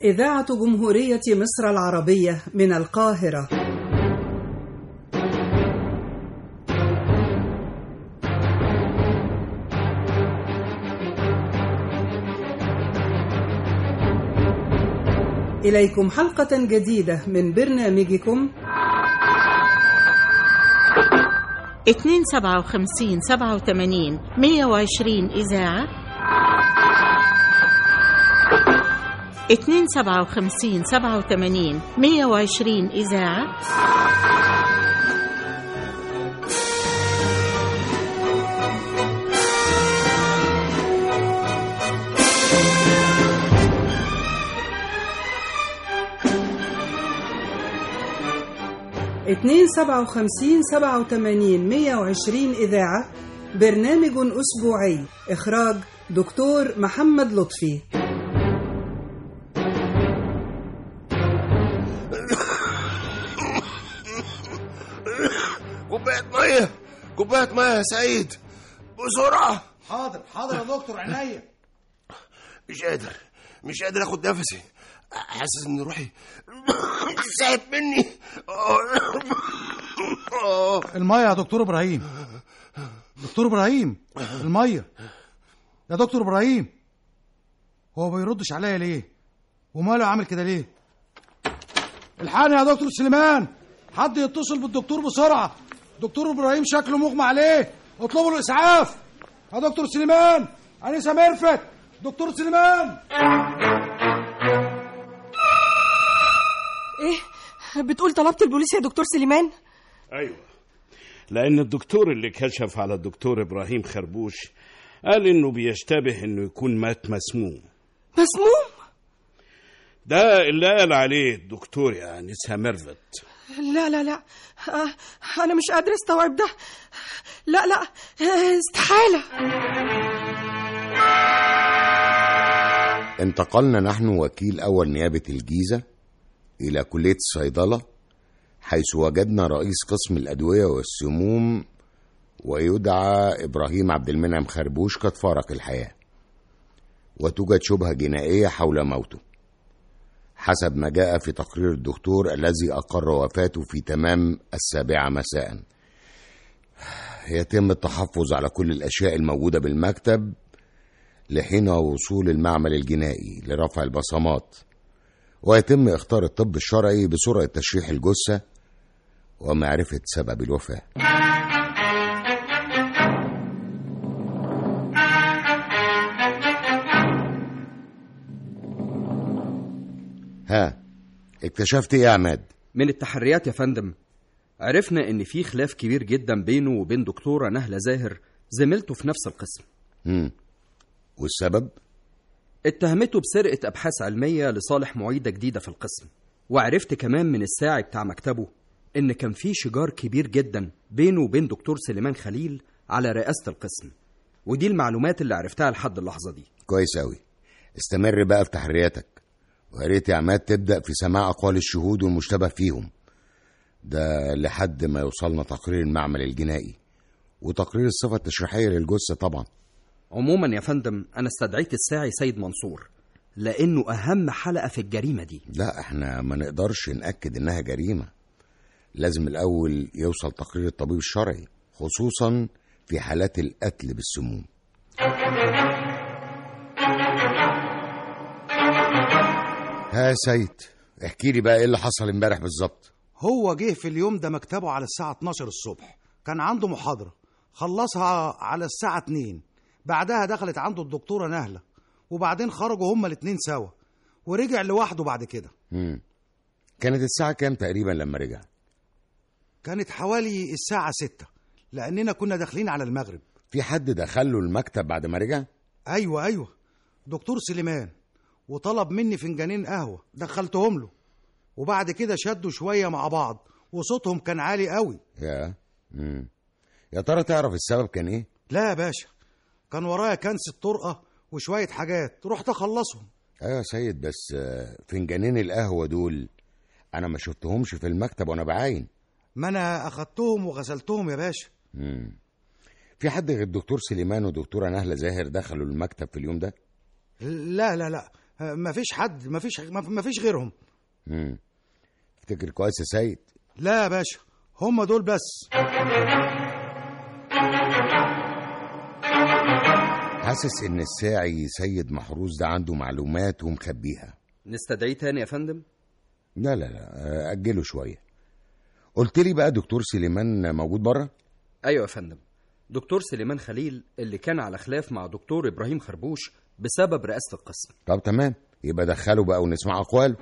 إذاعة جمهورية مصر العربية من القاهرة إليكم حلقة جديدة من برنامجكم 257 87 120 إذاعة 257 87 120 إذاعة اتنين سبعة وخمسين سبعة وتمانين مية وعشرين إذاعة برنامج أسبوعي إخراج دكتور محمد لطفي كوباية مية كوباية مية يا سعيد بسرعة حاضر حاضر يا دكتور عينيا مش قادر مش قادر اخد نفسي حاسس ان روحي سايب مني المية يا دكتور ابراهيم دكتور ابراهيم المية يا دكتور ابراهيم هو ما بيردش عليا ليه وماله عامل كده ليه الحقني يا دكتور سليمان حد يتصل بالدكتور بسرعة دكتور ابراهيم شكله مغمى عليه اطلبوا الاسعاف يا دكتور سليمان انسه مرفت دكتور سليمان ايه بتقول طلبت البوليس يا دكتور سليمان ايوه لان الدكتور اللي كشف على الدكتور ابراهيم خربوش قال انه بيشتبه انه يكون مات مسموم مسموم ده اللي قال عليه الدكتور يا نسا ميرفت لا لا لا آه، انا مش قادره استوعب ده لا لا آه، استحاله انتقلنا نحن وكيل أول نيابة الجيزة إلى كلية الصيدلة حيث وجدنا رئيس قسم الأدوية والسموم ويدعى إبراهيم عبد المنعم خربوش قد فارق الحياة وتوجد شبهة جنائية حول موته حسب ما جاء في تقرير الدكتور الذي أقر وفاته في تمام السابعة مساء يتم التحفظ على كل الأشياء الموجودة بالمكتب لحين وصول المعمل الجنائي لرفع البصمات ويتم اختار الطب الشرعي بسرعة تشريح الجثة ومعرفة سبب الوفاة ها اكتشفت ايه يا عماد من التحريات يا فندم عرفنا ان في خلاف كبير جدا بينه وبين دكتوره نهله زاهر زميلته في نفس القسم مم. والسبب اتهمته بسرقه ابحاث علميه لصالح معيده جديده في القسم وعرفت كمان من الساعي بتاع مكتبه ان كان في شجار كبير جدا بينه وبين دكتور سليمان خليل على رئاسه القسم ودي المعلومات اللي عرفتها لحد اللحظه دي كويس أوي استمر بقى في تحرياتك ويا ريت يا عماد تبدأ في سماع أقوال الشهود والمشتبه فيهم ده لحد ما يوصلنا تقرير المعمل الجنائي وتقرير الصفة التشريحية للجثة طبعا عموما يا فندم انا استدعيت الساعي سيد منصور لانه اهم حلقه في الجريمه دي لا احنا ما نقدرش نأكد انها جريمة لازم الأول يوصل تقرير الطبيب الشرعي خصوصا في حالات القتل بالسموم ها يا سيد احكي لي بقى ايه اللي حصل امبارح بالظبط هو جه في اليوم ده مكتبه على الساعة 12 الصبح كان عنده محاضرة خلصها على الساعة 2 بعدها دخلت عنده الدكتورة نهلة وبعدين خرجوا هما الاتنين سوا ورجع لوحده بعد كده مم. كانت الساعة كام تقريبا لما رجع كانت حوالي الساعة 6 لأننا كنا داخلين على المغرب في حد دخله المكتب بعد ما رجع أيوة أيوة دكتور سليمان وطلب مني فنجانين قهوة دخلتهم له وبعد كده شدوا شوية مع بعض وصوتهم كان عالي قوي يا مم. يا ترى تعرف السبب كان ايه لا يا باشا كان ورايا كنس الطرقة وشوية حاجات رحت أخلصهم ايوه يا سيد بس آه، فنجانين القهوة دول انا ما شفتهمش في المكتب وانا بعاين ما أنا أخدتهم وغسلتهم يا باشا مم. في حد غير الدكتور سليمان ودكتورة نهلة زاهر دخلوا المكتب في اليوم ده لا لا لا آه، مفيش حد مفيش مفيش غيرهم مم. افتكر كويس يا سيد لا يا باشا هم دول بس حاسس ان الساعي سيد محروس ده عنده معلومات ومخبيها نستدعيه تاني يا فندم لا لا لا آه، اجله شويه قلت لي بقى دكتور سليمان موجود بره ايوه يا فندم دكتور سليمان خليل اللي كان على خلاف مع دكتور ابراهيم خربوش بسبب رئاسه القسم طب تمام يبقى دخله بقى ونسمع اقواله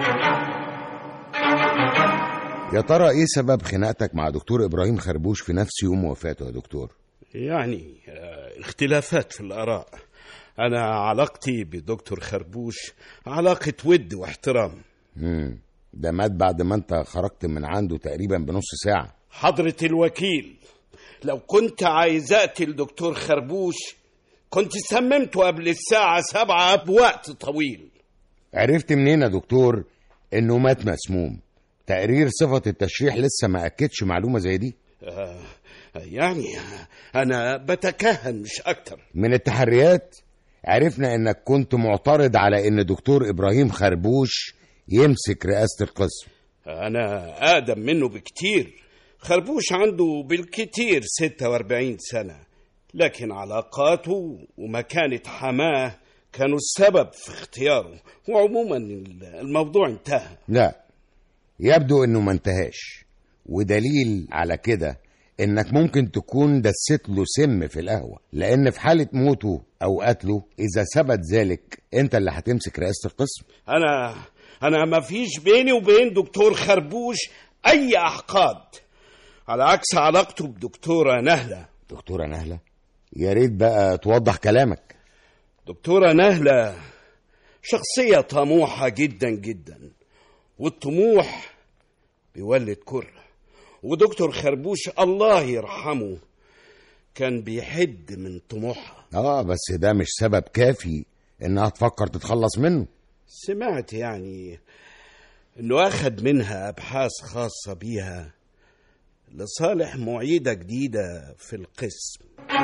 يا ترى ايه سبب خناقتك مع دكتور ابراهيم خربوش في نفس يوم وفاته يا دكتور يعني آه، اختلافات في الآراء أنا علاقتي بدكتور خربوش علاقة ود واحترام مم. ده مات بعد ما انت خرجت من عنده تقريبا بنص ساعه حضرة الوكيل لو كنت عايز أقتل دكتور خربوش كنت سممته قبل الساعة سبعة بوقت طويل عرفت منين يا دكتور انه مات مسموم تقرير صفة التشريح لسه ما اكدش معلومة زي دي آه، يعني أنا بتكهن مش أكتر من التحريات عرفنا انك كنت معترض على ان دكتور ابراهيم خربوش يمسك رئاسة القسم أنا أقدم منه بكتير خربوش عنده بالكتير 46 سنة لكن علاقاته ومكانة حماه كانوا السبب في اختياره وعموما الموضوع انتهى لا يبدو انه ما انتهاش ودليل على كده انك ممكن تكون دست له سم في القهوة لان في حالة موته او قتله اذا ثبت ذلك انت اللي هتمسك رئاسة القسم أنا أنا ما فيش بيني وبين دكتور خربوش أي أحقاد على عكس علاقته بدكتورة نهلة دكتورة نهلة يا ريت بقى توضح كلامك دكتورة نهلة شخصية طموحة جدا جدا والطموح بيولد كره ودكتور خربوش الله يرحمه كان بيحد من طموحها اه بس ده مش سبب كافي انها تفكر تتخلص منه سمعت يعني انه اخد منها ابحاث خاصة بيها لصالح معيدة جديدة في القسم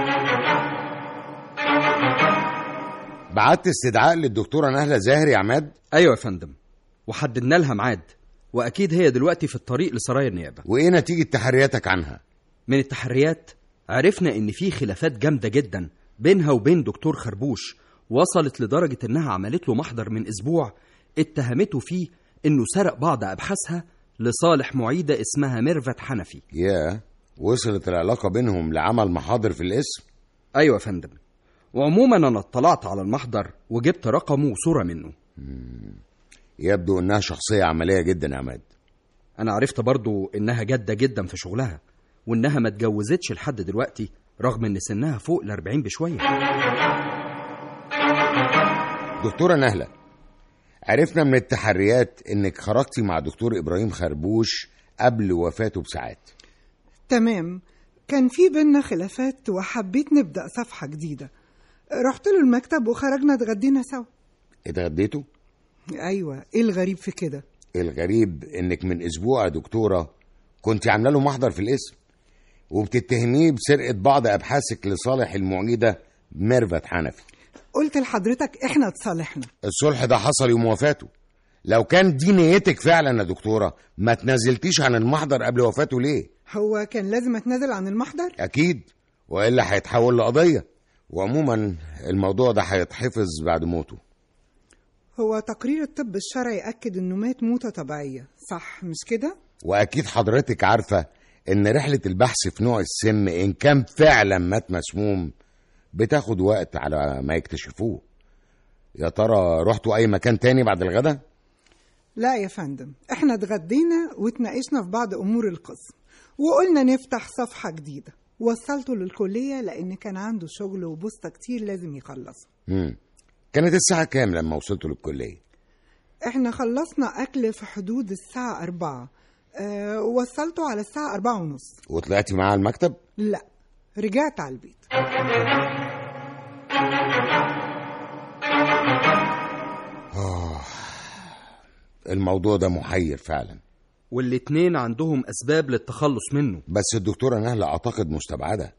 بعت استدعاء للدكتورة نهلة زاهر يا عماد ايوه يا فندم وحددنا لها ميعاد واكيد هي دلوقتي في الطريق لسرايا النيابه وايه نتيجة تحرياتك عنها من التحريات عرفنا ان في خلافات جامده جدا بينها وبين دكتور خربوش وصلت لدرجه انها عملت له محضر من اسبوع اتهمته فيه انه سرق بعض ابحاثها لصالح معيده اسمها ميرفت حنفي يا وصلت العلاقة بينهم لعمل محاضر في الاسم ايوه يا فندم وعموما انا اطلعت على المحضر وجبت رقمه وصوره منه يبدو انها شخصية عملية جدا يا عماد انا عرفت برضو انها جاده جدا في شغلها وانها ما اتجوزتش لحد دلوقتي رغم ان سنها فوق الأربعين بشويه دكتورة نهلة عرفنا من التحريات انك خرجتي مع دكتور ابراهيم خربوش قبل وفاته بساعات تمام كان في بينا خلافات وحبيت نبدأ صفحة جديدة رحت له المكتب وخرجنا اتغدينا سوا اتغديتوا أيوة إيه الغريب في كده الغريب انك من اسبوع يا دكتورة كنت عامله له محضر في الاسم وبتتهميه بسرقة بعض ابحاثك لصالح المعيدة ميرفت حنفي قلت لحضرتك إحنا اتصالحنا الصلح ده حصل يوم وفاته لو كان دي نيتك فعلا يا دكتورة ما تنزلتيش عن المحضر قبل وفاته ليه هو كان لازم أتنازل عن المحضر اكيد والا هيتحول لقضية وعموما الموضوع ده هيتحفظ بعد موته هو تقرير الطب الشرعي أكد إنه مات موتة طبيعية صح مش كده؟ واكيد حضرتك عارفة ان رحلة البحث في نوع السم ان كان فعلا مات مسموم بتاخد وقت على ما يكتشفوه يا ترى رحتوا اي مكان تاني بعد الغدا لا يا فندم احنا اتغدينا واتناقشنا في بعض امور القسم وقلنا نفتح صفحة جديدة وصلته للكلية لأن كان عنده شغل وبوسطة كتير لازم يخلصها مم. كانت الساعة كام لما وصلتوا للكلية احنا خلصنا أكل في حدود الساعة أربعة أه وصلته على الساعة أربعة ونص وطلعتي معاه على المكتب لا رجعت على البيت الموضوع ده محير فعلا والاتنين عندهم اسباب للتخلص منه بس الدكتورة نهلة أعتقد مستبعدة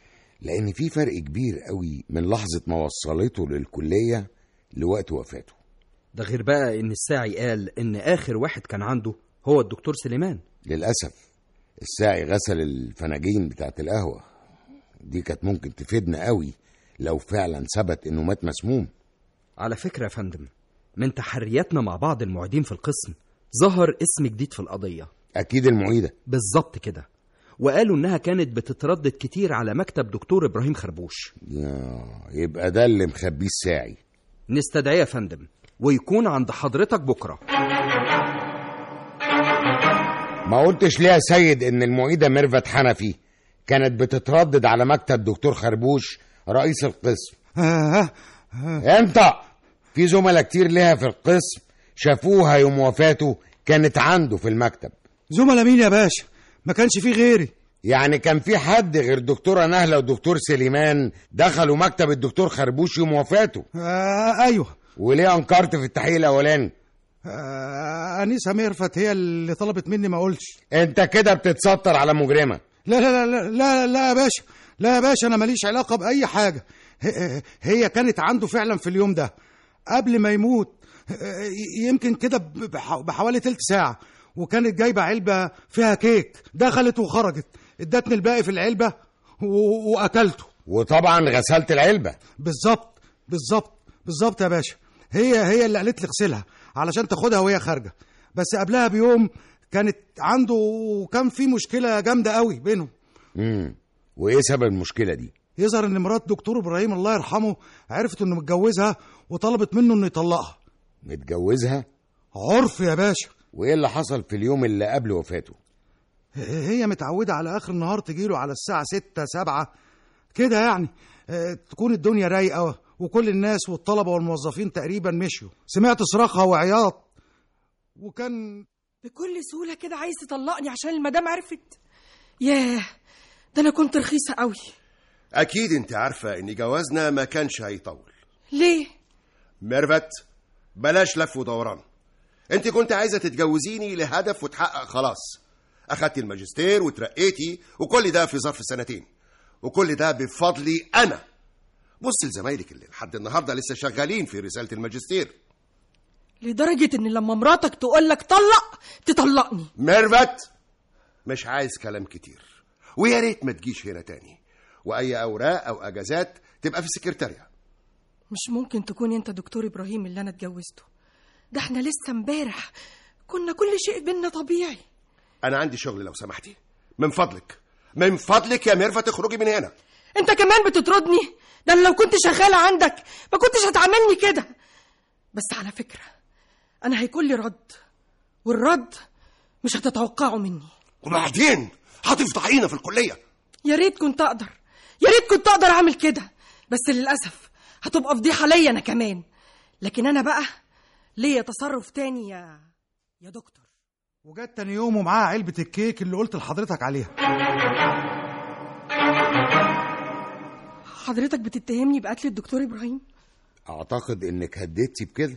لأن في فرق كبير قوي من لحظة ما وصلته للكلية لوقت وفاته ده غير بقى ان الساعي قال ان اخر واحد كان عنده هو الدكتور سليمان للأسف الساعي غسل الفناجين بتاعت القهوة دي كانت ممكن تفيدنا قوي لو فعلا ثبت انه مات مسموم على فكرة يا فندم من تحرياتنا مع بعض المعيدين في القسم ظهر اسم جديد في القضية اكيد المعيدة بالظبط كده وقالوا انها كانت بتتردد كتير على مكتب دكتور ابراهيم خربوش يا يبقى ده اللي مخبيه الساعي نستدعيه يا فندم ويكون عند حضرتك بكره ما قلتش ليه يا سيد ان المعيدة ميرفت حنفي كانت بتتردد على مكتب دكتور خربوش رئيس القسم آه انت في زملاء كتير ليها في القسم شافوها يوم وفاته كانت عنده في المكتب زملاء مين يا باشا ما كانش فيه غيري يعني كان في حد غير دكتورة نهلة ودكتور سليمان دخلوا مكتب الدكتور خربوش يوم وفاته آه ايوه وليه انكرت في التحقيق الاولاني آه انيسه ميرفت هي اللي طلبت مني ما اقولش انت كده بتتستر على مجرمة لا لا لا لا لا, لا يا باشا لا يا باشا انا ماليش علاقه باي حاجه ه- هي كانت عنده فعلا في اليوم ده قبل ما يموت آه، يمكن كده بح- بحوالي تلت ساعه وكانت جايبه علبه فيها كيك دخلت وخرجت ادتني الباقي في العلبه و- واكلته وطبعا غسلت العلبة بالظبط بالظبط بالظبط يا باشا هي هي اللي قالت لي اغسلها علشان تاخدها وهي خارجه بس قبلها بيوم كانت عنده كان في مشكله جامده قوي بينهم امم وايه سبب المشكلة دي يظهر ان مرات دكتور ابراهيم الله يرحمه عرفت انه متجوزها وطلبت منه انه يطلقها متجوزها عرف يا باشا وايه اللي حصل في اليوم اللي قبل وفاته هي متعودة على آخر النهار تجيله على الساعة ستة سبعة كده يعني آه، تكون الدنيا رايقة وكل الناس والطلبة والموظفين تقريبا مشيوا سمعت صراخها وعياط وكان بكل سهولة كده عايز تطلقني عشان المدام عرفت ياه ده أنا كنت رخيصة قوي اكيد انت عارفه ان جوازنا ما كانش هيطول ليه؟ ميرفت بلاش لف ودوران انت كنت عايزه تتجوزيني لهدف وتحقق خلاص اخدتي الماجستير وترقيتي وكل ده في ظرف سنتين وكل ده بفضلي انا بص لزمايلك اللي لحد النهارده لسه شغالين في رساله الماجستير لدرجة إن لما مراتك تقول لك طلق تطلقني ميرفت مش عايز كلام كتير ويا ريت ما تجيش هنا تاني واي اوراق او اجازات تبقى في السكرتاريه مش ممكن تكون أنت دكتور إبراهيم اللي أنا اتجوزته ده احنا لسه امبارح كنا كل شيء بينا طبيعي انا عندي شغل لو سمحتي من فضلك من فضلك يا ميرفت اخرجي من هنا انت كمان بتطردني ده انا لو كنت شغالة عندك ما كنتش هتعاملني كده بس على فكرة انا هيكون لي رد والرد مش هتتوقعه مني وبعدين هتفضحينا في الكليه يا ريت كنت اقدر يا ريت كنت اقدر اعمل كده بس للاسف هتبقى فضيحة ليا انا كمان لكن انا بقى ليا تصرف تاني يا يا دكتور وجت تاني يوم ومعاها علبة الكيك اللي قلت لحضرتك عليها حضرتك بتتهمني بقتل الدكتور ابراهيم اعتقد انك هديتي بكده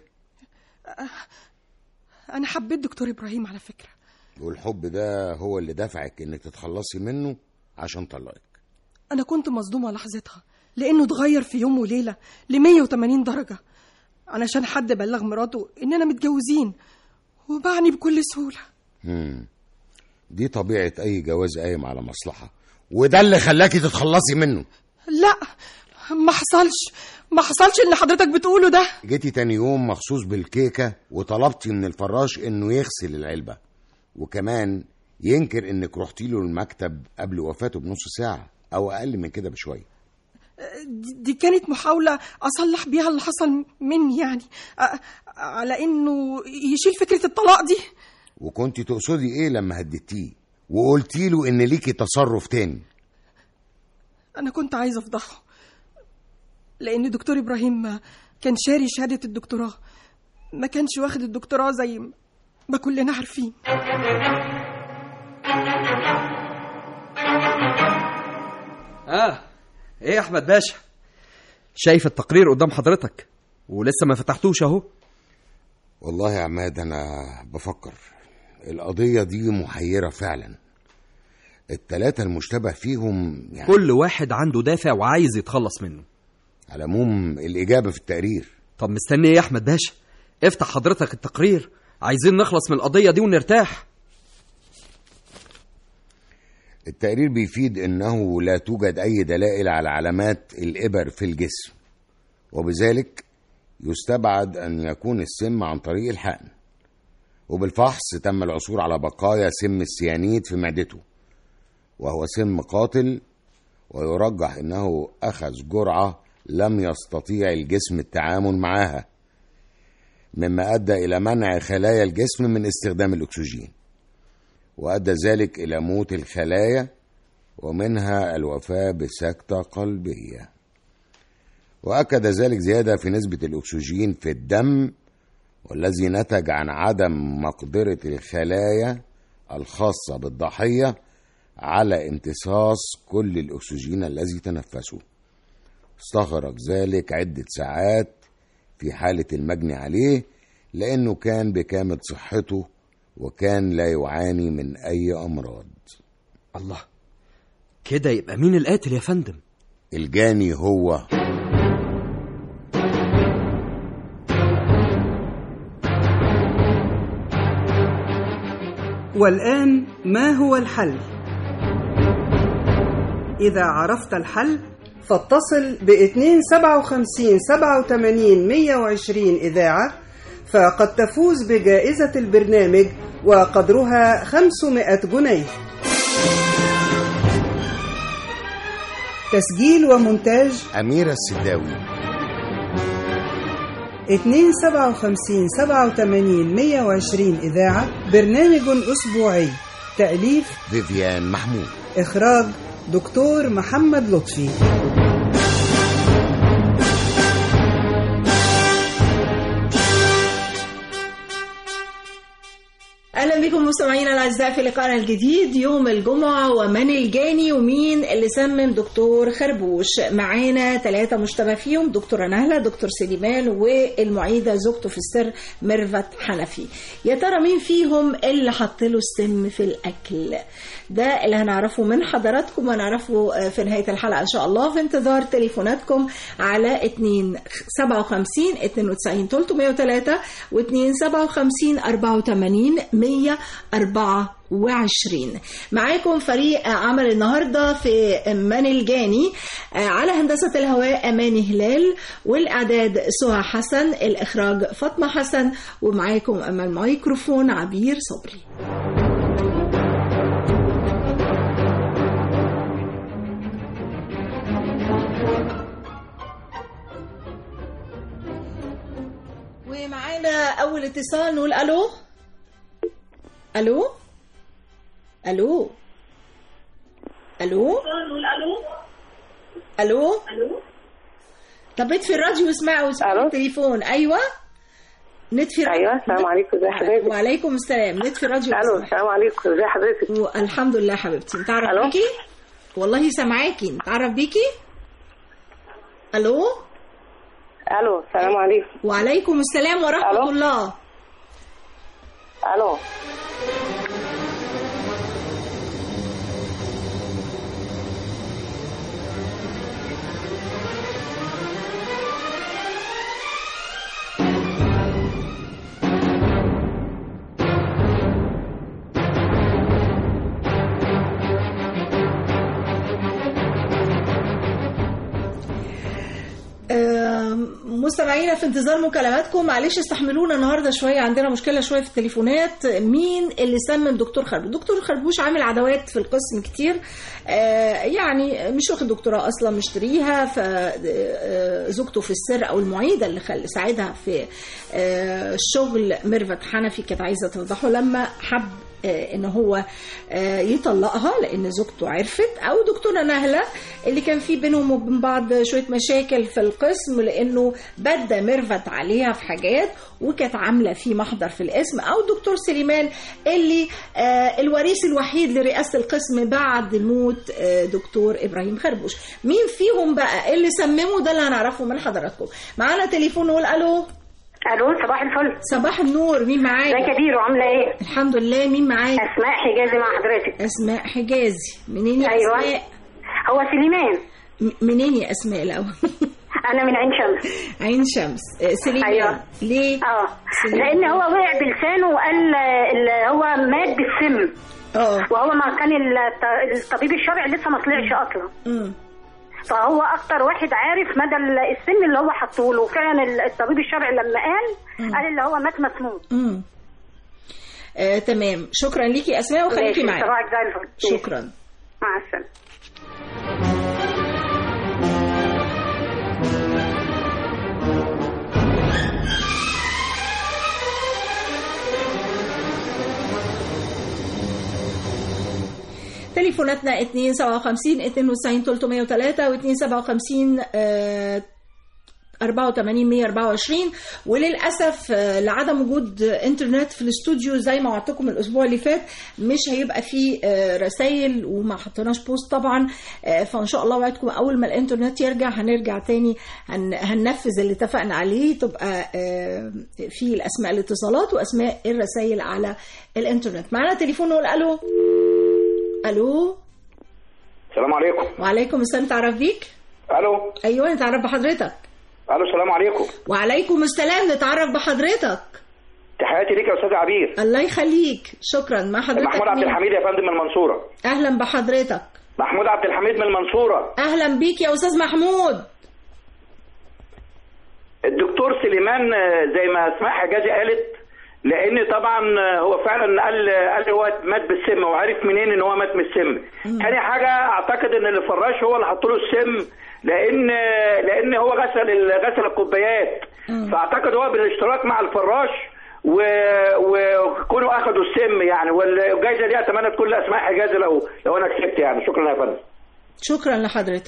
انا حبيت دكتور ابراهيم على فكرة والحب ده هو اللي دفعك انك تتخلصي منه عشان طلقك أنا كنت مصدومة لحظتها لأنه اتغير في يوم وليلة ل 180 درجة علشان حد بلغ مراته إننا متجوزين وبعني بكل سهولة مم. دي طبيعة أي جواز قايم على مصلحة وده اللي خلاكي تتخلصي منه لا ما حصلش ما حصلش اللي حضرتك بتقوله ده جيتي تاني يوم مخصوص بالكيكة وطلبتي من الفراش إنه يغسل العلبة وكمان ينكر إنك رحتي له المكتب قبل وفاته بنص ساعة أو أقل من كده بشوية دي دي كانت محاولة أصلح بيها اللي حصل مني يعني أ- على إنه يشيل فكرة الطلاق دي وكنت تقصدي إيه لما هددتيه وقلتي له إن ليكي تصرف تاني أنا كنت عايزة أفضحه لأن دكتور إبراهيم كان شاري شهادة الدكتوراه ما كانش واخد الدكتوراه زي ما كلنا عارفين اه ايه يا احمد باشا شايف التقرير قدام حضرتك ولسه ما فتحتوش اهو والله يا عماد أنا بفكر القضية دي محيرة فعلا التلاتة المشتبه فيهم يعني كل واحد عنده دافع وعايز يتخلص منه على العموم الإجابة في التقرير طب مستني ايه يا احمد باشا افتح حضرتك التقرير عايزين نخلص من القضية دي ونرتاح التقرير بيفيد انه لا توجد اي دلائل على علامات الابر في الجسم وبذلك يستبعد ان يكون السم عن طريق الحقن وبالفحص تم العثور على بقايا سم السيانيد في معدته وهو سم قاتل ويرجح انه اخذ جرعه لم يستطيع الجسم التعامل معها مما ادى الى منع خلايا الجسم من استخدام الاكسجين وادى ذلك الى موت الخلايا ومنها الوفاه بسكته قلبيه واكد ذلك زياده في نسبه الاكسجين في الدم والذي نتج عن عدم مقدره الخلايا الخاصه بالضحيه على امتصاص كل الاكسجين الذي تنفسه استغرق ذلك عده ساعات في حاله المجني عليه لانه كان بكامل صحته وكان لا يعاني من اي امراض الله كده يبقى مين القاتل يا فندم الجاني هو والآن ما هو الحل؟ إذا عرفت الحل فاتصل ب 257 87 120 إذاعة فقد تفوز بجائزة البرنامج وقدرها 500 جنيه تسجيل ومونتاج أميرة السداوي 257 87 120 إذاعة برنامج أسبوعي تأليف فيفيان محمود إخراج دكتور محمد لطفي اهلا بكم مستمعينا الاعزاء في لقائنا الجديد يوم الجمعه ومن الجاني ومين اللي سمم دكتور خربوش معانا ثلاثه مشتبه فيهم دكتوره نهله دكتور سليمان والمعيده زوجته في السر ميرفت حنفي يا ترى مين فيهم اللي حط له السم في الاكل ده اللي هنعرفه من حضراتكم وهنعرفه في نهايه الحلقه ان شاء الله في انتظار تليفوناتكم على 2 57 92 303 و 2 57 84 124 معاكم فريق عمل النهارده في من الجاني على هندسه الهواء اماني هلال والاعداد سهى حسن الاخراج فاطمه حسن ومعاكم اما الميكروفون عبير صبري ومعانا اول اتصال نقول الو الو الو الو الو الو طب اطفي الراديو واسمعوا واسمعوا التليفون ايوه نطفي الراديو ايوه السلام عليكم ازي حضرتك وعليكم السلام نطفي الراديو الو السلام عليكم ازي حضرتك الحمد لله حبيبتي نتعرف ألو؟ بيكي والله سامعاكي نتعرف بيكي الو الو السلام عليكم وعليكم السلام ورحمه ألو؟ الله الو آم، مستمعينا في انتظار مكالماتكم معلش استحملونا النهارده شويه عندنا مشكله شويه في التليفونات مين اللي سمم دكتور خربوش دكتور خربوش عامل عدوات في القسم كتير آه، يعني مش واخد دكتوراه اصلا مشتريها فزوجته في السر او المعيده اللي خل ساعدها في آه، الشغل ميرفت حنفي كانت عايزه تفضحه لما حب آه، ان هو آه، يطلقها لان زوجته عرفت او دكتوره نهله اللي كان في بينهم وبين بعض شويه مشاكل في القسم لانه بدا ميرفت عليها في حاجات وكانت عامله في محضر في الاسم او دكتور سليمان اللي آه، الوريث الوحيد لرئاسه القسم بعد موت آه، دكتور ابراهيم خربوش مين فيهم بقى اللي سممه ده اللي هنعرفه من حضراتكم معانا تليفون نقول الو الو صباح الفل صباح النور مين معايا ازيك يا ديرو عامله ايه الحمد لله مين معايا اسماء حجازي مع حضرتك اسماء حجازي منين يا ايوه اسماء هو سليمان م- منين يا اسماء الاول انا من عين شمس عين شمس آه، سليمان أيوة. ليه اه سليمان. لان هو وقع بلسانه وقال آه، ال- هو مات بالسم اه وهو ما كان الت- الطبيب الشرعي لسه ما طلعش اصلا مم. فهو اكتر واحد عارف مدى ال- السم اللي هو حطه له فعلا ال- الطبيب الشرعي لما قال قال اللي هو مات مسموم مم. آه، تمام شكرا ليكي اسماء وخليكي ماشي، معايا صباحك زي الفل ماشي. شكرا مع السلامه تليفوناتنا 257 92 303 و 257 آه، 84 124 وللاسف آه، لعدم وجود انترنت في الاستوديو زي ما وعدتكم الاسبوع اللي فات مش هيبقى فيه آه، رسائل وما حطيناش بوست طبعا آه، فان شاء الله وعدكم اول ما الانترنت يرجع هنرجع تاني هن هننفذ اللي اتفقنا عليه تبقى آه، في الاسماء الاتصالات واسماء الرسائل على الانترنت معانا تليفون نقول الو الو السلام عليكم وعليكم السلام تعرف بيك الو ايوه نتعرف بحضرتك الو السلام عليكم وعليكم السلام نتعرف بحضرتك تحياتي ليك يا استاذ عبير الله يخليك شكرا مع حضرتك محمود عبد مين؟ الحميد يا فندم من المنصوره اهلا بحضرتك محمود عبد الحميد من المنصوره اهلا بيك يا استاذ محمود الدكتور سليمان آه، زي ما اسماء حجازي قالت لان طبعا آه، هو فعلا قال قال هو مات بالسم وعرف منين ان هو مات من السم تاني حاجه اعتقد ان اللي فراش هو اللي حط له السم لان لان هو غسل ال- غسل الكوبايات فاعتقد هو بالاشتراك مع الفراش و- وكونوا اخذوا السم يعني والجائزه دي اتمنى تكون لاسماء حجازي لو لو انا كسبت يعني شكرا يا فندم شكرا لحضرتك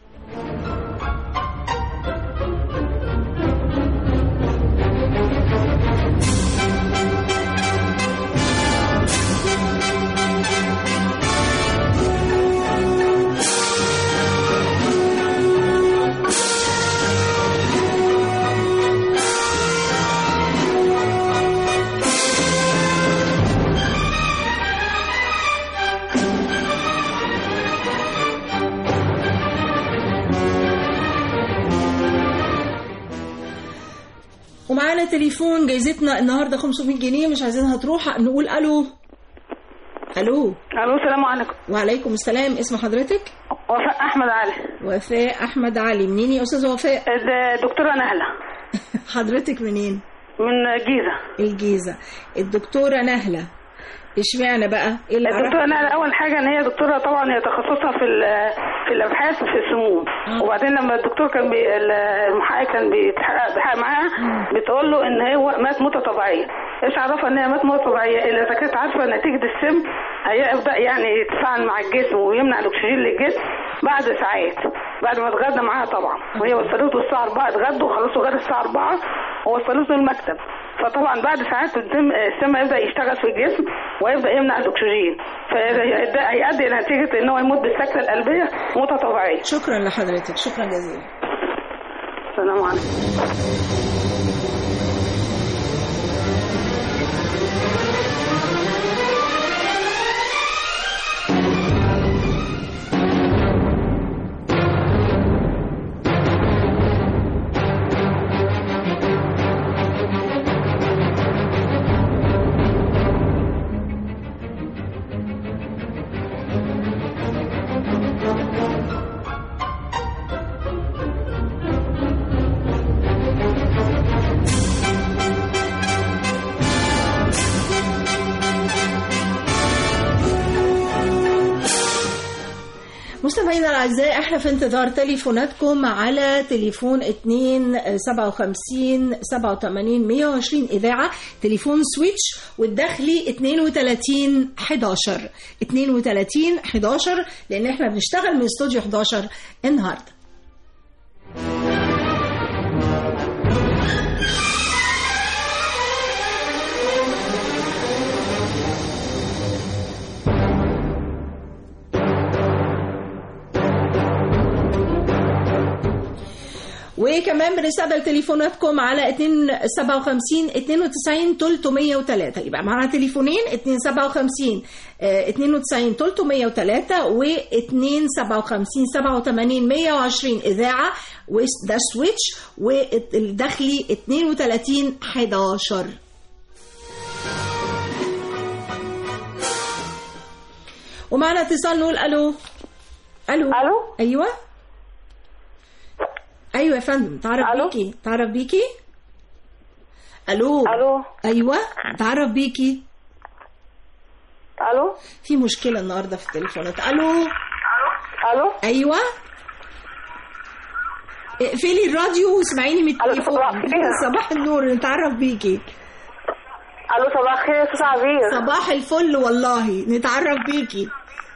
ومعانا تليفون جايزتنا النهارده 500 جنيه مش عايزينها تروح نقول الو الو الو السلام عليكم وعليكم السلام اسم حضرتك وفاء احمد علي وفاء احمد علي منين يا استاذه وفاء دكتوره نهله حضرتك منين من الجيزه الجيزه الدكتوره نهله اشمعنى بقى ايه اللي الدكتوره عرفك؟ نهله اول حاجه ان هي دكتوره طبعا هي تخصصها في ال- في الابحاث في السموم وبعدين لما الدكتور كان بي المحقق كان بيتحقق بيحقق معاها بتقول له ان هو مات موته طبيعيه ايش عرفها ان هي مات موته طبيعيه الا اذا كانت عارفه نتيجه السم هيبدا يعني يتفاعل مع الجسم ويمنع الاكسجين للجسم بعد ساعات بعد ما اتغدى معاها طبعا وهي وصلته الساعه 4 اتغدوا وخلصوا غدا الساعه 4 ووصلته المكتب فطبعا بعد ساعات الدم السم يبدا يشتغل في الجسم ويبدا يمنع الاكسجين فهيؤدي الى نتيجه ان هو يموت بالسكته القلبيه موته طبيعيه شكرا لحضرتك شكرا جزيلا السلام عليكم مستمعينا الاعزاء احنا في انتظار تليفوناتكم على تليفون 2 57 87 120 اذاعه تليفون سويتش والداخلي 32 11 32 11 لان احنا بنشتغل من استوديو 11 النهارده وكمان بنستقبل تليفوناتكم على 257 92 303 يبقى معانا تليفونين 257 آه، 92 303 و 257 87 120 اذاعه وده سويتش والداخلي 32 11 ومعنا اتصال نقول الو الو الو ايوه ايوه يا فندم تعرف بيكي تعرف بيكي الو الو ايوه تعرف بيكي الو في مشكله النهارده في التليفونات الو الو ايوه اقفلي الراديو واسمعيني من التليفون صباح النور نتعرف بيكي الو صباح الخير يا استاذ عبير صباح الفل والله نتعرف بيكي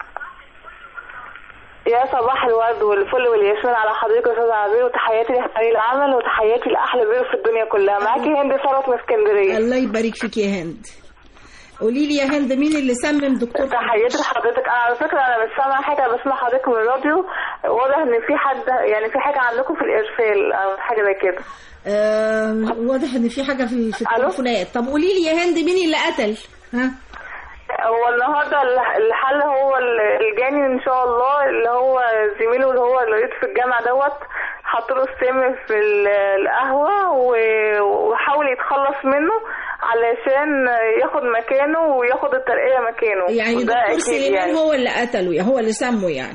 يا صباح الورد والفل والياسمين على حضرتك يا استاذ عبير وتحياتي لفريق العمل وتحياتي لاحلى بير في الدنيا كلها معاكي هند ثروت من اسكندريه الله يبارك فيك يا هند قولي لي يا هند مين اللي سمم دكتور تحياتي لحضرتك انا على فكره انا مش سامعه حاجه أنا بسمع حضرتك من الراديو واضح ان في حد يعني في حاجه عندكم في الارسال او حاجه زي كده آه واضح ان في حاجه في في التليفونات طب قولي لي يا هند مين اللي قتل ها هو النهارده الح- الحل هو ال- الجاني ان شاء الله اللي هو زميله اللي هو اللي في الجامعه دوت حط له السم في ال- القهوه و- وحاول يتخلص منه علشان ياخد مكانه وياخد الترقيه مكانه يعني وده دكتور أكيد سليمان يعني. هو اللي قتله يعني هو اللي سمه يعني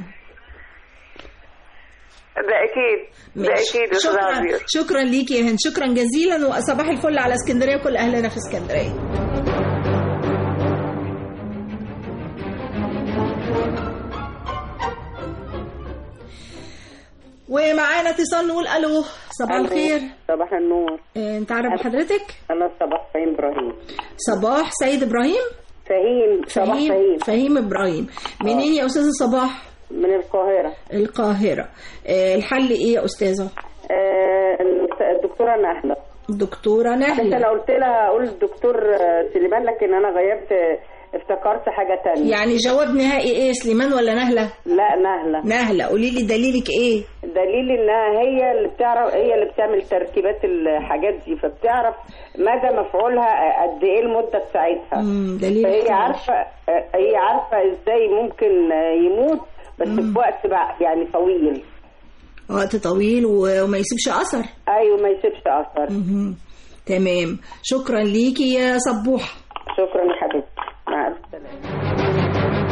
ده اكيد ده ماشي. اكيد يا استاذ شكرا عبير شكرا ليكي يا هند شكرا جزيلا وصباح الفل على اسكندريه وكل اهلنا في اسكندريه ومعانا اتصال نقول الو صباح ألو. الخير صباح النور إيه، انت عارف حضرتك انا صباح فهيم ابراهيم صباح سيد ابراهيم فهيم صباح فهيم فهيم ابراهيم منين يا استاذه صباح من القاهره القاهره إيه، الحل ايه يا استاذه آه الدكتوره نهله دكتوره بس انا نهله قلت لها اقول الدكتور آه، سليمان لكن انا غيرت آه، افتكرت حاجه تانية يعني جواب نهائي ايه سليمان ولا نهله لا نهله نهله قولي لي دليلك ايه دليل انها هي اللي بتعرف هي اللي بتعمل تركيبات الحاجات دي فبتعرف مدى مفعولها قد ايه المده بتاعتها مم، دليل فهي كويس. عارفه هي عارفه ازاي ممكن يموت بس في وقت بقى يعني طويل وقت طويل و- وما يسيبش اثر ايوه ما يسيبش اثر مهم. تمام شكرا ليكي يا صبوحه شكرا يا حبيبتي مع الف سلامه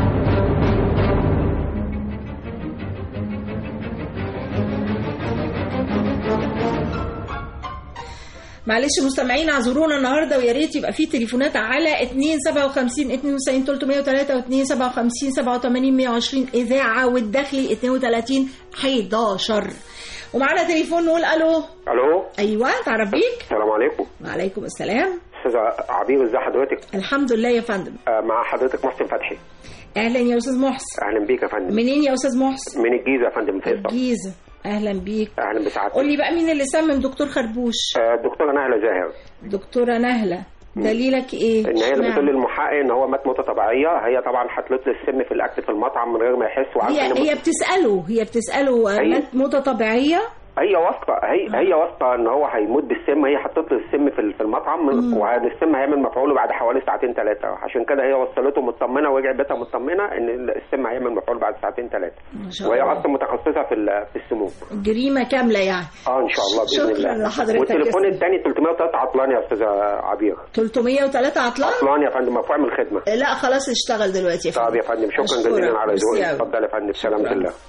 معلش مستمعين اعذرونا النهارده ويا ريت يبقى في تليفونات على 257 92 303 و 257 87 120 اذاعه والداخلي 32 11 ومعانا تليفون نقول الو الو ايوه تعرف بيك السلام عليكم وعليكم السلام استاذ عبير ازي حضرتك الحمد لله يا فندم آه، مع حضرتك محسن فتحي اهلا يا استاذ محسن اهلا بيك يا فندم منين يا استاذ محسن من الجيزه يا فندم فيصل الجيزه اهلا بيك اهلا بسعادتك قول لي بقى مين اللي سمم دكتور خربوش آه، الدكتوره نهله زاهر دكتوره نهله دليلك ايه ان هي اللي اشمعنى؟ بتقول للمحقق ان هو مات موته طبيعيه هي طبعا حطت له السم في الاكل في المطعم من غير ما يحس وعارفه هي إن هي بتساله هي بتساله أيوة. مات موته طبيعيه هي واثقه هي هي واثقه ان هو هيموت بالسم هي حطت له السم في في المطعم من- وهذا السم هيعمل مفعوله بعد حوالي ساعتين ثلاثه عشان كده هي وصلته مطمنه ورجع بيتها مطمنه ان السم هيعمل مفعول بعد ساعتين ثلاثه ما شاء وهي الله. اصلا متخصصه في ال- في السموم جريمه كامله يعني اه ان شاء الله باذن شكراً الله لحضرتك والتليفون يا الثاني 303 عطلان يا استاذه عبير 303 عطلان عطلان يا فندم مرفوع من الخدمه لا خلاص اشتغل دلوقتي يا طب فندم يا فندم شكرا أشكرك. جزيلا على ميرسي ذوقك أوي. اتفضل يا فندم سلامة شكراً. الله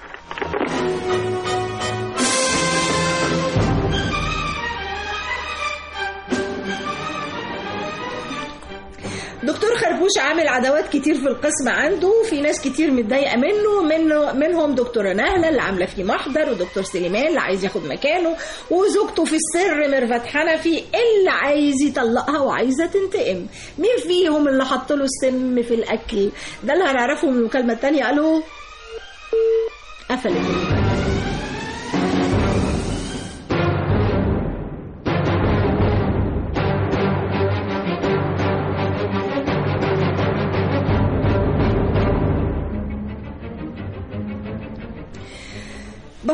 دكتور خربوش عامل عداوات كتير في القسم عنده في ناس كتير متضايقه منه منه منهم دكتوره نهله اللي عامله فيه محضر ودكتور سليمان اللي عايز ياخد مكانه وزوجته في السر ميرفت حنفي اللي عايز يطلقها وعايزه تنتقم مين فيهم اللي حط له السم في الاكل ده اللي هنعرفه من المكالمه الثانيه الو قفلت المكالمة. بفكركم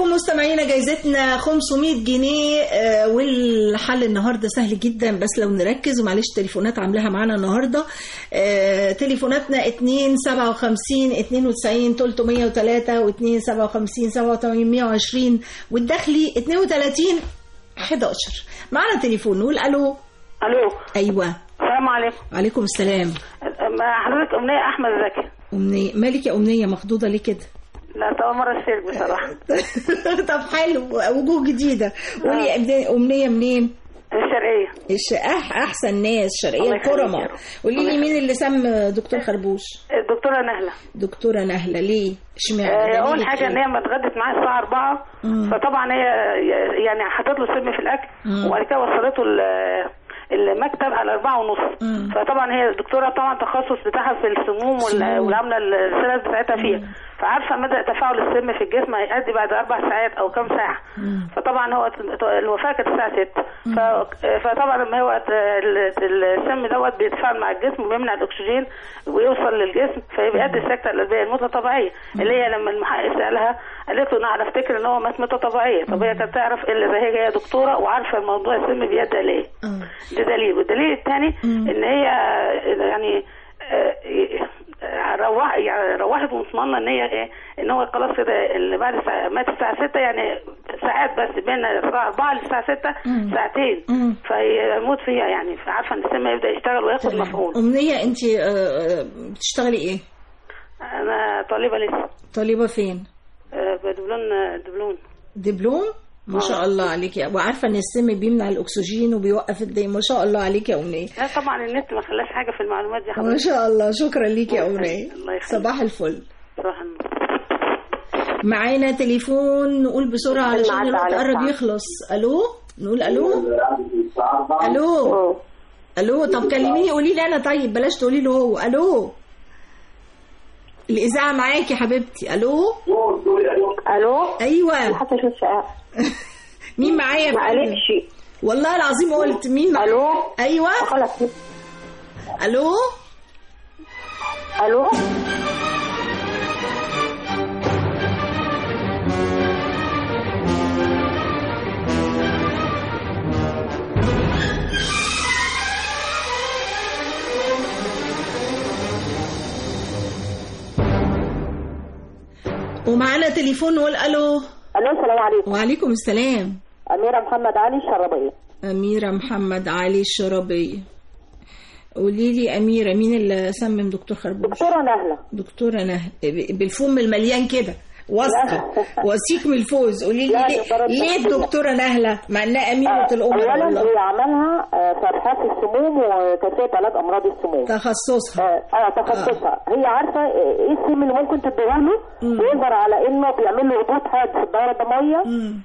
لكم مستمعينا جايزتنا 500 جنيه آه، والحل النهارده سهل جدا بس لو نركز ومعلش تليفونات عاملاها معانا النهارده آه، تليفوناتنا 2 57 92 303 و 2 57 87 120 والداخلي 32 11 معانا تليفون نقول الو الو ايوه السلام عليكم وعليكم السلام مع حضرتك امنيه احمد زكي أمنية مالك يا أمنية مخضوضة ليه كده؟ لا طول مره السيرك بصراحه طب حلو وجوه جديدة قولي أمنية- أمنية منين؟ الشرقيه الش... أح... أحسن ناس شرقية الله يخليك الكرمة يا رب. قولي الله لي مين اللي سم دكتور خربوش؟ الدكتوره نهله دكتورة نهلة ليه؟ اشمعنى؟ آه، اول دليلك حاجه إيه؟ ان هي ما اتغدت معايا الساعه 4 مم. فطبعا هي يعني حطت له سم في الاكل مم. وبعد كده وصلته ال- المكتب على أربعة ونص مم. فطبعا هي الدكتوره طبعا التخصص بتاعها في السموم وال- سموم. والعامله السيرس بتاعتها فيها فعارفه مدى تفاعل السم في الجسم هيؤدي بعد اربع ساعات او كام ساعه فطبعا هو الوفاه كانت الساعه 6 ف... فطبعا لما هو ال- السم دوت بيتفاعل مع الجسم وبيمنع الاكسجين ويوصل للجسم فيؤدي السكته القلبيه الموتة طبيعيه اللي هي لما المحقق سالها قالت له انا افتكر ان هو مات موتة طبيعيه طب هي كانت تعرف الا زي هي دكتوره وعارفه الموضوع السم بيؤدي ليه ده دليل والدليل الثاني ان هي يعني آه، آه، روح يعني روحت ومطمنه ان هي ايه ان هو خلاص كده اللي بعد الساعة مات الساعه 6 يعني ساعات بس بين الساعه 4 للساعه 6 ساعتين فيموت فيها يعني فعارفه ان السم يبدا يشتغل وياخد مفعول أمنية أنت بتشتغلي إيه؟ انا طالبه لسه طالبة فين؟ آه، بدبلون دبلون دبلوم؟ ما شاء الله عليك يا وعارفة إن السم بيمنع الأكسجين وبيوقف الدم ما شاء الله عليك يا أمنية لا طبعا النت ما خلاش حاجه في المعلومات دي ما حضرتك شاء الله شكرا ليك يا الله أمنية يخليك، الله يخليك. صباح الفل صباح النور. معانا تليفون نقول بسرعة علشان المعدة الوقت على قرب الساعة. يخلص ألو نقول ألو ألو ألو طب كلميني قولي لي أنا طيب بلاش تقولي له هو ألو الإذاعة معاكي يا حبيبتي ألو الو أيوة حتى شو الشقاء مين معايا يا فندم؟ معلش والله العظيم قلت مين معايا الو أيوة خلاص ألو الو ومعانا تليفون نقول ألو الو السلام عليكم وعليكم السلام اميره محمد علي الشربيه أميرة محمد علي الشربية قولي لي أميرة مين اللي سمم دكتور خربوش؟ دكتوره نهله دكتورة نهل بالفم المليان كده واثقة وثيق من الفوز قولي لي لا، ليه, دكتورة ليه نهلة. الدكتورة نهلة مع انها أميرة الأمة اولا والله هي عملها آه، في ابحاث السموم وكيفيه علاج امراض السموم تخصصها اه آه، تخصصها هي عارفه ايه السم اللي ممكن تديهوله ويظهر على انه بيعمل له هبوط حاد في الدوره الدمويه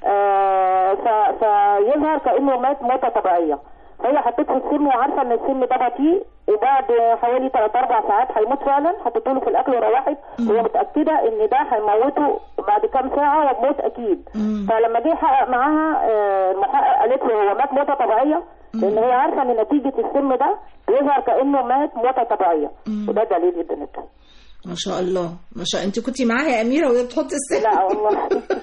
آه ف- فيظهر كانه مات موته طبيعيه فهي حطت له السم وعارفه ان السم ده بطيء وبعد حوالي 3 4 ساعات هيموت فعلا حطيت له في الاكل وروحت وهي متاكده ان ده هيموته بعد كام ساعه وبموت اكيد فلما جه يحقق معاها آه، المحقق قالت له هو مات موته طبيعيه لان هي عارفه ان نتيجه السم ده بيظهر كانه مات موته طبيعيه وده دليل جدا جدا ما شاء الله ما شاء انت كنت معاها يا أميرة وهي بتحط السم لا والله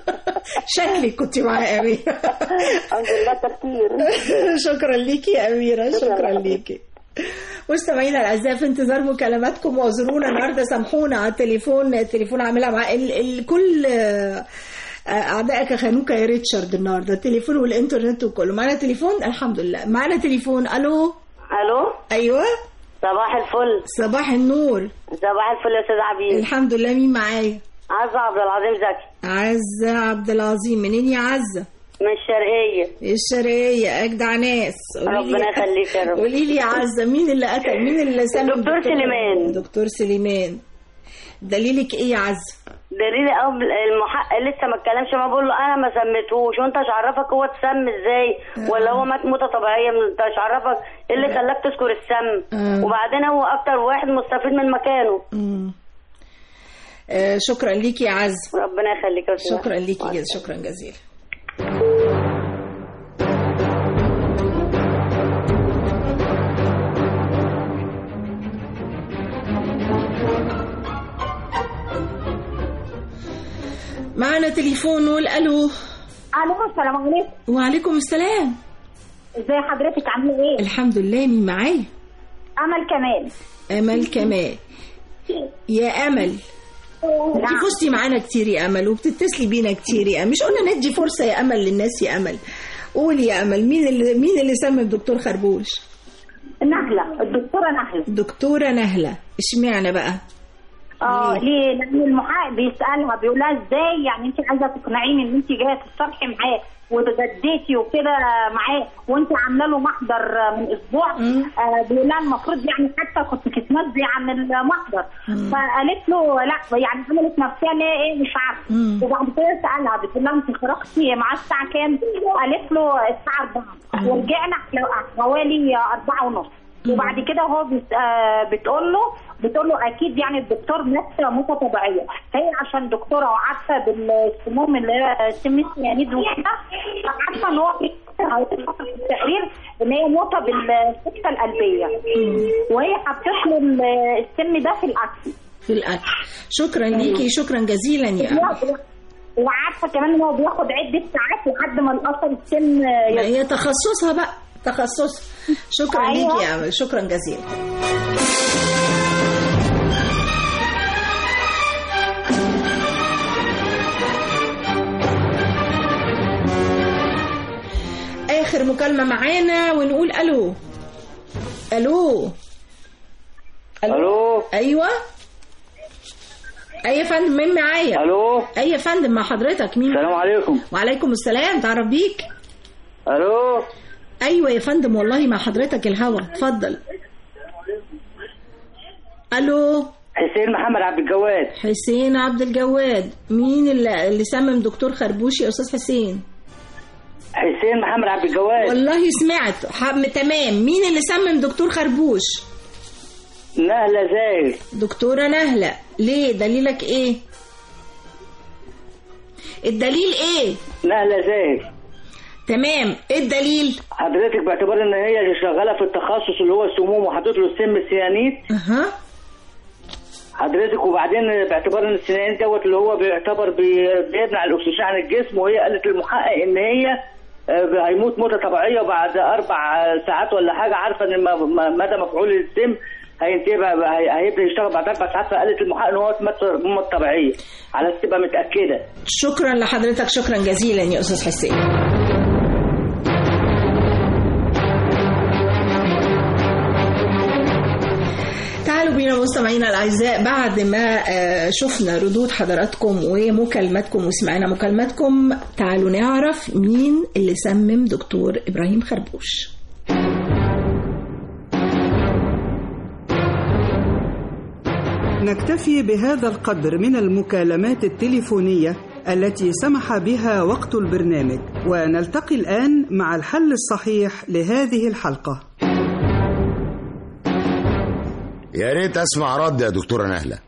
شكلك كنت معاها يا أميرة الحمد لله تفكير شكرا ليكي يا أميرة شكرا ليكي مستمعينا الاعزاء في انتظار مكالماتكم واعذرونا النهارده سامحونا على التليفون التليفون عاملها مع ال... ال... كل آه، اعدائك خانوك يا ريتشارد النهارده التليفون والانترنت وكله معانا تليفون الحمد لله معانا تليفون الو الو ايوه صباح الفل صباح النور صباح الفل يا استاذ عبير الحمد لله مين معايا عزة عبد العظيم زكي عزة عبد العظيم منين يا عزة من الشرقية الشرقية أجدع ناس قولي لي- ربنا يخليك يا رب. قولي لي يا عزة مين اللي قتل مين اللي سلم دكتور سليمان. دكتور سليمان دليلك ايه يا عزة دليل او المحقق لسه ما اتكلمش ما بقول له انا ما سميتهوش وانت مش عرفك هو اتسم ازاي ولا هو مات موته طبيعيه انت مش عرفك ايه اللي خلاك تذكر السم آه. وبعدين هو اكتر واحد مستفيد من مكانه مم. آه شكرا ليكي يا عزة ربنا يخليك يا أستاذ. شكرا ليكي جدا شكرا جزيلا معنا تليفون نقول الو الو السلام عليكم وعليكم السلام ازي حضرتك عامله ايه الحمد لله مين معايا امل كمال امل كمال يا امل انت فزتي معانا كتير يا امل وبتتصلي بينا كتير يا امل مش قلنا ندي فرصه يا امل للناس يا امل قولي يا امل مين اللي مين اللي سمى الدكتور خربوش نهله الدكتوره نهله دكتوره نهله اشمعنى بقى اه ليه لان المحقق بيسالها بيقول لها ازاي يعني انت عايزه تقنعيني ان انت جايه تتصالحي معاه واتغديتي وكده معاه وانت عامله له محضر من اسبوع آه بيقول لها المفروض يعني حتى كنت تتنزلي عن المحضر فقالت له لا يعني عملت نفسها ليه ايه مش عارفه وبعد كده سالها بتقول لها انت خرجتي معاه الساعه كام؟ قالت له الساعه 4 ورجعنا حوالي 4 ونص وبعد كده هو بت... آه بتقول له بتقول له اكيد يعني الدكتور مات موته طبيعيه هي عشان دكتوره وعارفه بالسموم اللي هي سم السيانيد وكده عارفه ان هو في التقرير ان هي موته بالسكته القلبيه وهي حطت له السم ده في الاكل في الاكل شكرا ليكي شكرا جزيلا يا أمل. وعارفه كمان ان هو بياخد عده ساعات لحد ما الاثر السم هي تخصصها بقى تخصص شكرا أيوة. ليكي يا امل شكرا جزيلا اخر مكالمه معانا ونقول الو الو الو ايوه اي يا فندم مين معايا الو اي يا فندم مع حضرتك مين السلام عليكم وعليكم السلام تعرف بيك الو ايوه يا فندم والله مع حضرتك الهوا اتفضل الو حسين محمد عبد الجواد حسين عبد الجواد مين اللي, اللي سمم دكتور خربوش يا استاذ حسين حسين محمد عبد الجواد والله سمعت حم تمام مين اللي سمم دكتور خربوش نهلة زاهر دكتورة نهلة ليه دليلك ايه الدليل ايه نهلة زاهر تمام ايه الدليل حضرتك باعتبار ان هي شغاله في التخصص اللي هو السموم وحاطط له السم السيانيد اها حضرتك وبعدين باعتبار ان السيانيد دوت اللي هو بيعتبر بيمنع الاكسجين عن الجسم وهي قالت للمحقق ان هي هيموت موته طبيعيه بعد اربع ساعات ولا حاجه عارفه ان مدى مفعول السم هينتهي هيبدا يشتغل بعد اربع ساعات فقالت المحقق ان هو مات موت طبيعيه على اساس تبقى متاكده شكرا لحضرتك شكرا جزيلا يا استاذ حسين تعالوا بينا مستمعينا الاعزاء بعد ما شفنا ردود حضراتكم ومكالماتكم وسمعنا مكالماتكم تعالوا نعرف مين اللي سمم دكتور ابراهيم خربوش نكتفي بهذا القدر من المكالمات التليفونيه التي سمح بها وقت البرنامج ونلتقي الان مع الحل الصحيح لهذه الحلقه يا ريت اسمع رد يا دكتوره نهله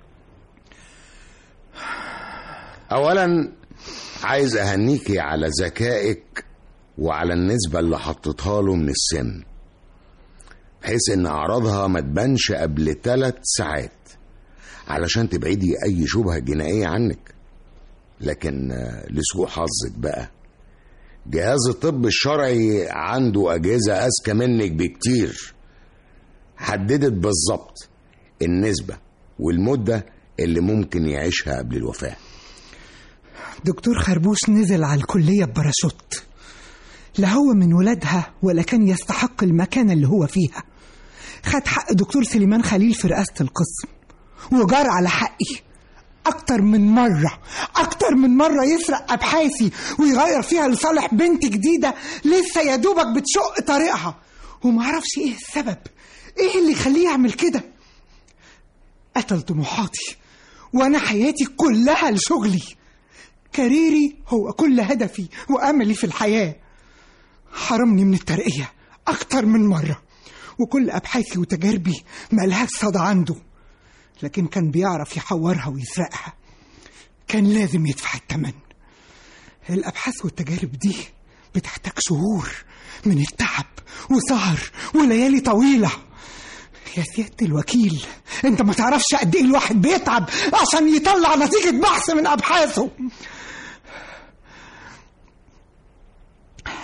اولا عايز اهنيكي على ذكائك وعلى النسبه اللي حطيتها له من السن بحيث ان اعراضها ما تبانش قبل ثلاث ساعات علشان تبعدي اي شبهه جنائيه عنك لكن لسوء حظك بقى جهاز الطب الشرعي عنده اجهزه اذكى منك بكتير حددت بالظبط النسبة والمدة اللي ممكن يعيشها قبل الوفاة دكتور خربوش نزل على الكلية بباراشوت لا هو من ولادها ولا كان يستحق المكانة اللي هو فيها خد حق دكتور سليمان خليل في رئاسة القسم وجار على حقي أكتر من مرة أكتر من مرة يسرق أبحاثي ويغير فيها لصالح بنت جديدة لسه يا دوبك بتشق طريقها ومعرفش إيه السبب إيه اللي يخليه يعمل كده قتل طموحاتي وأنا حياتي كلها لشغلي كاريري هو كل هدفي وأملي في الحياة حرمني من الترقية أكتر من مرة وكل أبحاثي وتجاربي ملهاش صدى عنده لكن كان بيعرف يحورها ويسرقها كان لازم يدفع الثمن الأبحاث والتجارب دي بتحتاج شهور من التعب وسهر وليالي طويلة يا سيادة الوكيل انت ما تعرفش قد ايه الواحد بيتعب عشان يطلع نتيجة بحث من أبحاثه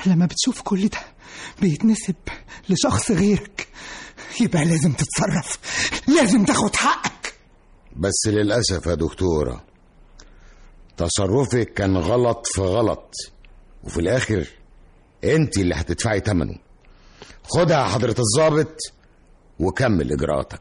لما بتشوف كل ده بيتنسب لشخص غيرك يبقى لازم تتصرف لازم تاخد حقك بس للأسف يا دكتورة تصرفك كان غلط في غلط وفي الآخر انت اللي هتدفعي ثمنه خدها يا حضرة الضابط وكمل إجراءاتك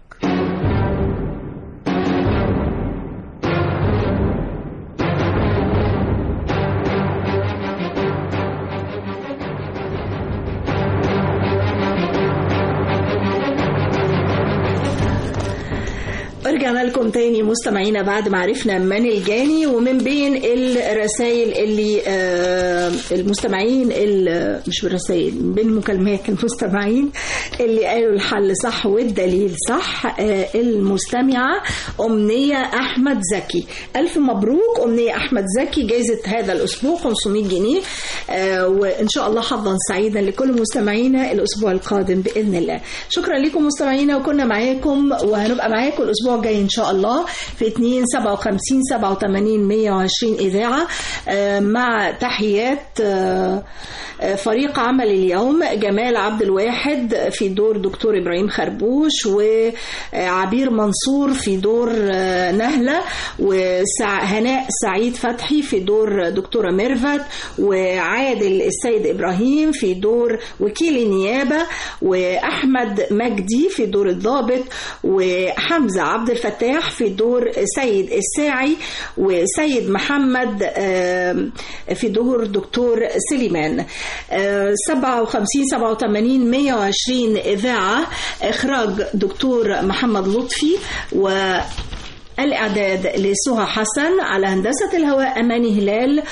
رجعنا لكم تاني مستمعينا بعد ما عرفنا من الجاني ومن بين الرسائل اللي آه المستمعين اللي مش بالرسائل من بين مكالمات المستمعين اللي قالوا الحل صح والدليل صح آه المستمعة أمنية أحمد زكي ألف مبروك أمنية أحمد زكي جائزة هذا الأسبوع 500 جنيه آه وإن شاء الله حظا سعيدا لكل مستمعينا الأسبوع القادم بإذن الله شكرا لكم مستمعينا وكنا معاكم وهنبقى معاكم الأسبوع الجاي إن شاء الله في 2 57 87 120 إذاعة آه مع تحيات آه فريق عمل اليوم جمال عبد الواحد في دور دكتور إبراهيم خربوش وعبير منصور في دور نهلة وهناء سعيد فتحي في دور دكتورة ميرفت وعادل السيد إبراهيم في دور وكيل النيابة وأحمد مجدي في دور الضابط وحمزة عبد الفتاح في دور سيد الساعي وسيد محمد في دور دكتور سليمان 57 87 120 إذاعة إخراج دكتور محمد لطفي و الإعداد لسهى حسن على هندسة الهواء أماني هلال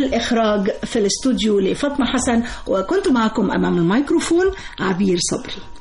والإخراج في الاستوديو لفاطمة حسن وكنت معكم أمام الميكروفون عبير صبري